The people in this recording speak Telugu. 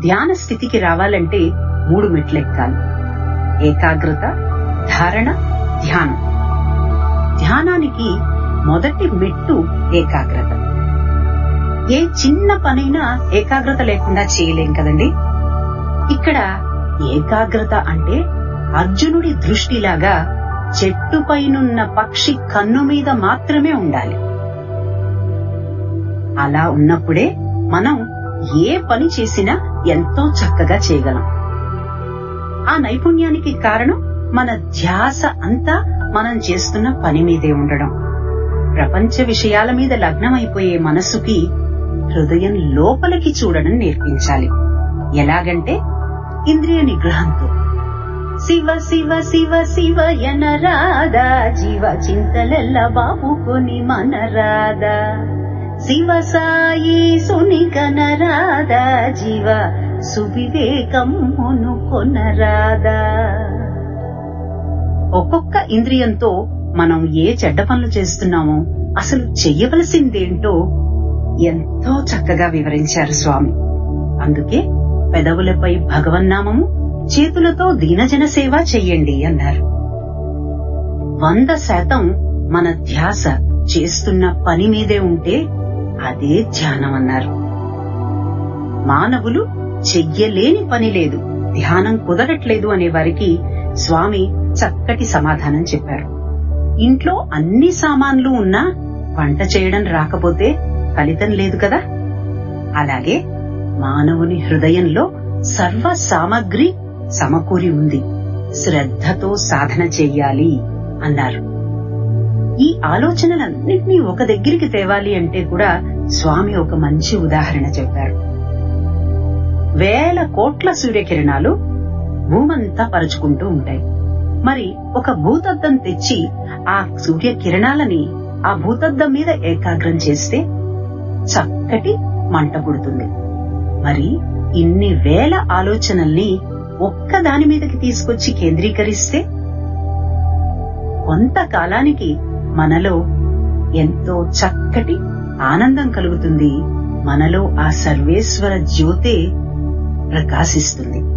ధ్యాన స్థితికి రావాలంటే మూడు మెట్లెక్కాలి ఏకాగ్రత ధారణ ధ్యానం ధ్యానానికి మొదటి మెట్టు ఏకాగ్రత ఏ చిన్న పనైనా ఏకాగ్రత లేకుండా చేయలేం కదండి ఇక్కడ ఏకాగ్రత అంటే అర్జునుడి దృష్టిలాగా చెట్టుపైనున్న పక్షి కన్ను మీద మాత్రమే ఉండాలి అలా ఉన్నప్పుడే మనం ఏ పని చేసినా ఎంతో చక్కగా చేయగలం ఆ నైపుణ్యానికి కారణం మన ధ్యాస అంతా మనం చేస్తున్న పని మీదే ఉండడం ప్రపంచ విషయాల మీద లగ్నమైపోయే మనసుకి హృదయం లోపలికి చూడడం నేర్పించాలి ఎలాగంటే ఇంద్రియ నిగ్రహంతో శివ శివ శివ శివ ఎనరాదా జీవ చింతలెల్ల బాపుకొని మనరాదా శివ సాయి సునికనరాదా జీవ సువివేకమును కొనరాదా ఒక్కొక్క ఇంద్రియంతో మనం ఏ చెడ్డ పనులు చేస్తున్నామో అసలు చెయ్యవలసిందేంటో ఎంతో చక్కగా వివరించారు స్వామి అందుకే పెదవులపై భగవన్నామము చేతులతో దీనజన సేవ చెయ్యండి అన్నారు వంద శాతం మన ధ్యాస చేస్తున్న పని మీదే ఉంటే అదే ధ్యానం అన్నారు మానవులు చెయ్యలేని పని లేదు ధ్యానం కుదరట్లేదు అనే వారికి స్వామి చక్కటి సమాధానం చెప్పారు ఇంట్లో అన్ని సామాన్లు ఉన్నా వంట చేయడం రాకపోతే ఫలితం లేదు కదా అలాగే మానవుని హృదయంలో సర్వ సామగ్రి సమకూరి ఉంది శ్రద్ధతో సాధన చెయ్యాలి అన్నారు ఈ ఆలోచనలన్నింటినీ ఒక దగ్గరికి తేవాలి అంటే కూడా స్వామి ఒక మంచి ఉదాహరణ చెప్పారు వేల కోట్ల సూర్యకిరణాలు భూమంతా పరుచుకుంటూ ఉంటాయి మరి ఒక భూతద్దం తెచ్చి ఆ సూర్యకిరణాలని ఆ భూతద్దం మీద ఏకాగ్రం చేస్తే చక్కటి మంట పుడుతుంది మరి ఇన్ని వేల ఆలోచనల్ని ఒక్క దాని మీదకి తీసుకొచ్చి కేంద్రీకరిస్తే కొంతకాలానికి మనలో ఎంతో చక్కటి ఆనందం కలుగుతుంది మనలో ఆ సర్వేశ్వర జ్యోతే ప్రకాశిస్తుంది